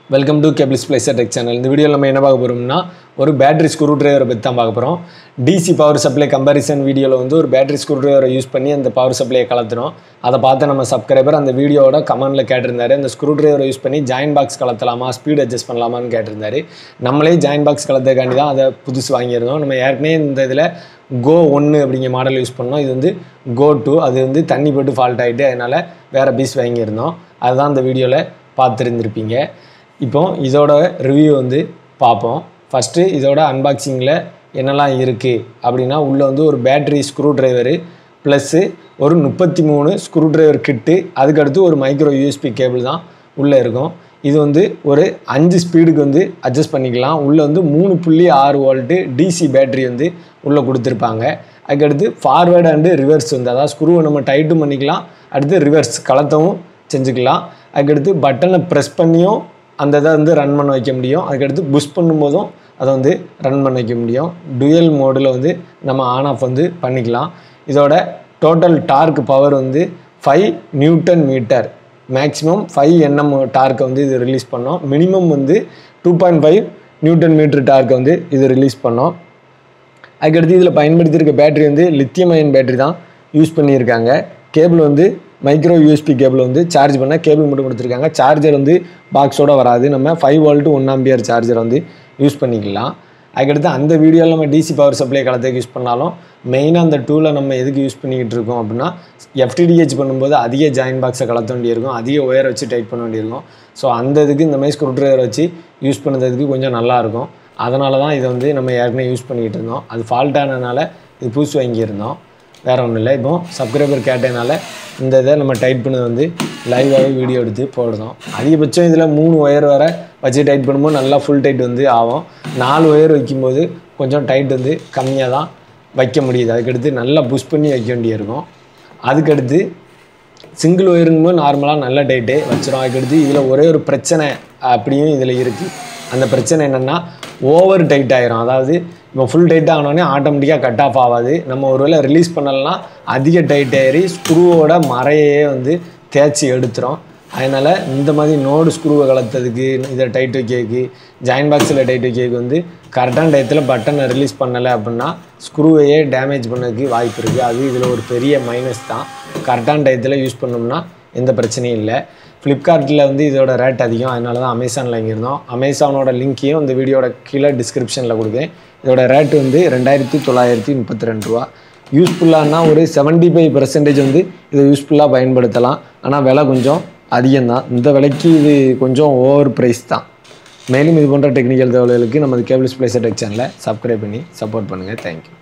welcome to Cables Blazer Tech channel இந்த வீடியோவில் நம்ம என்ன பார்க்க போகிறோம்னா ஒரு பேட்டரி ஸ்க்ரூ டிரைவரை பற்றி தான் பார்க்க போகிறோம் டிசி பவர் சப்ளை கம்பேரிசன் வீடியோவில் வந்து ஒரு பேட்டரி ஸ்க்ரூ டிரைவரை யூஸ் பண்ணி அந்த பவர் சப்ளையை கலத்துறோம் அதை பார்த்து நம்ம சப்ஸ்கிரைபர் அந்த வீடியோவோட கமெண்ட்டில் கேட்டிருந்தாரு அந்த ஸ்க்ரூ டிரைவரை யூஸ் பண்ணி ஜாயின் பாக்ஸ் கலத்தலாமா ஸ்பீட் அட்ஜஸ்ட் பண்ணலாமான்னு கேட்டிருந்தாரு நம்மளே ஜாயின் பாக்ஸ் கலத்துக்காண்டி தான் அதை புதுசு வாங்கியிருந்தோம் நம்ம ஏற்கனவே இந்த இதில் கோ ஒன்று அப்படிங்கிற மாடல் யூஸ் பண்ணோம் இது வந்து கோ டூ அது வந்து தண்ணி போட்டு ஃபால்ட் ஆகிட்டு அதனால் வேறு பீஸ் வாங்கியிருந்தோம் அதுதான் இந்த வீடியோவில் பார்த்துருந்துருப்பீங்க இப்போ இதோட ரிவ்யூ வந்து பார்ப்போம் ஃபஸ்ட்டு இதோட அன்பாக்சிங்கில் என்னெல்லாம் இருக்குது அப்படின்னா உள்ளே வந்து ஒரு பேட்டரி ஸ்க்ரூ டிரைவரு ப்ளஸ்ஸு ஒரு முப்பத்தி மூணு ஸ்க்ரூ டிரைவர் கிட்டு அதுக்கடுத்து ஒரு மைக்ரோ யூஎஸ்பி கேபிள் தான் உள்ளே இருக்கும் இது வந்து ஒரு அஞ்சு ஸ்பீடுக்கு வந்து அட்ஜஸ்ட் பண்ணிக்கலாம் உள்ளே வந்து மூணு புள்ளி ஆறு வோல்ட்டு டிசி பேட்டரி வந்து உள்ளே கொடுத்துருப்பாங்க அதுக்கடுத்து ஃபார்வேர்டு அண்டு ரிவர்ஸ் வந்து அதாவது ஸ்க்ரூவை நம்ம டைட்டும் பண்ணிக்கலாம் அடுத்து ரிவர்ஸ் கலத்தவும் செஞ்சுக்கலாம் அதுக்கடுத்து பட்டனை ப்ரெஸ் பண்ணியும் அந்த இதை வந்து ரன் பண்ண வைக்க முடியும் அதுக்கடுத்து புஷ் பண்ணும்போதும் அதை வந்து ரன் பண்ண வைக்க முடியும் டுயல் மோடில் வந்து நம்ம ஆன் ஆஃப் வந்து பண்ணிக்கலாம் இதோட டோட்டல் டார்க் பவர் வந்து five newton meter maximum five NM டார்க்கை வந்து இது ரிலீஸ் பண்ணோம் மினிமம் வந்து two point five newton meter டார்க்கை வந்து இது ரிலீஸ் பண்ணோம் அதுக்கடுத்து இதில் பயன்படுத்தியிருக்க பேட்டரி வந்து லித்தியம் அயன் பேட்டரி தான் யூஸ் பண்ணியிருக்காங்க கேபிள் வந்து மைக்ரோ யூஎஸ்பி கேபிள் வந்து சார்ஜ் பண்ண கேபிள் மட்டும் கொடுத்துருக்காங்க சார்ஜர் வந்து பாக்ஸோட வராது நம்ம five volt one ampere charger வந்து யூஸ் பண்ணிக்கலாம் அதுக்கடுத்து அந்த வீடியோவில் நம்ம டிசி பவர் சப்ளை கலத்துக்கு யூஸ் பண்ணாலும் மெயினாக அந்த டூலை நம்ம எதுக்கு யூஸ் பண்ணிக்கிட்டு இருக்கோம் அப்படின்னா எஃப்டிடிஹெச் பண்ணும்போது அதிக ஜாயின் பாக்ஸை கலத்த வேண்டியிருக்கும் அதிக ஒயரை வச்சு டைட் பண்ண வேண்டியிருக்கும் ஸோ அந்த இதுக்கு இந்த மாதிரி ஸ்க்ரூ ட்ரைவர் வச்சு யூஸ் பண்ணுறதுக்கு கொஞ்சம் நல்லாயிருக்கும் அதனால தான் இதை வந்து நம்ம ஏற்கனவே யூஸ் பண்ணிக்கிட்டு இருந்தோம் அது ஃபால்ட் ஆனதுனால இது புதுசு வாங்கியிருந்தோம் வேறு ஒன்றும் இல்லை இப்போ சப்ஸ்கிரைபர் கேட்டதுனால இந்த இதை நம்ம டைட் பண்ணது வந்து லைவாகவே வீடியோ எடுத்து போடுறோம் அதிகபட்சம் இதில் மூணு ஒயர் வர வச்சு டைட் பண்ணும்போது நல்லா ஃபுல் டைட் வந்து ஆகும் நாலு ஒயர் வைக்கும்போது கொஞ்சம் டைட் வந்து கம்மியாக தான் வைக்க முடியுது அதுக்கடுத்து நல்லா புஷ் பண்ணி வைக்க வேண்டியிருக்கும் அதுக்கடுத்து சிங்கிள் ஒயருங்கும்போது நார்மலாக நல்ல டைட்டே வச்சிடும் அதுக்கடுத்து இதில் ஒரே ஒரு பிரச்சனை அப்படியும் இதில் இருக்குது அந்த பிரச்சனை என்னென்னா ஓவர் டைட் ஆயிரும் அதாவது இப்போ ஃபுல் டைட் ஆனோடனே ஆட்டோமேட்டிக்காக கட் ஆஃப் ஆகாது நம்ம ஒருவேளை ரிலீஸ் பண்ணலாம் அதிக டைட் ஆயிரி ஸ்க்ரூவோட மறையே வந்து தேய்ச்சி எடுத்துரும் அதனால் இந்த மாதிரி நோடு ஸ்க்ரூவை கலத்ததுக்கு இதை டைட் வைக்கிறதுக்கு ஜாயின் பாக்ஸில் டைட் வைக்கிறதுக்கு வந்து கரெக்டான டயத்தில் பட்டனை ரிலீஸ் பண்ணலை அப்படின்னா ஸ்க்ரூவையே டேமேஜ் பண்ணதுக்கு வாய்ப்பு இருக்குது அது இதில் ஒரு பெரிய மைனஸ் தான் கரெக்டான டயத்தில் யூஸ் பண்ணோம்னா எந்த பிரச்சனையும் இல்லை ஃப்ளிப்கார்ட்டில் வந்து இதோட ரேட் அதிகம் அதனால தான் அமேசானில் வாங்கியிருந்தோம் அமேசானோட லிங்க்கையும் இந்த வீடியோட கீழே டிஸ்கிரிப்ஷனில் கொடுக்குறேன் இதோட ரேட் வந்து ரெண்டாயிரத்தி தொள்ளாயிரத்தி முப்பத்தி ரெண்டு ரூபா யூஸ்ஃபுல்லானா ஒரு செவன்ட்டி ஃபைவ் பர்சன்டேஜ் வந்து இதை யூஸ்ஃபுல்லாக பயன்படுத்தலாம் ஆனால் விலை கொஞ்சம் அதிகம்தான் இந்த விலைக்கு இது கொஞ்சம் ஓவர் ப்ரைஸ் தான் மேலும் இது போன்ற டெக்னிக்கல் தகவல்களுக்கு நமது கேபிள்ஸ் பிளேசர் டெக் சேனலை சப்ஸ்கிரைப் பண்ணி சப்போர்ட் பண்ணுங்கள் தேங்க்யூ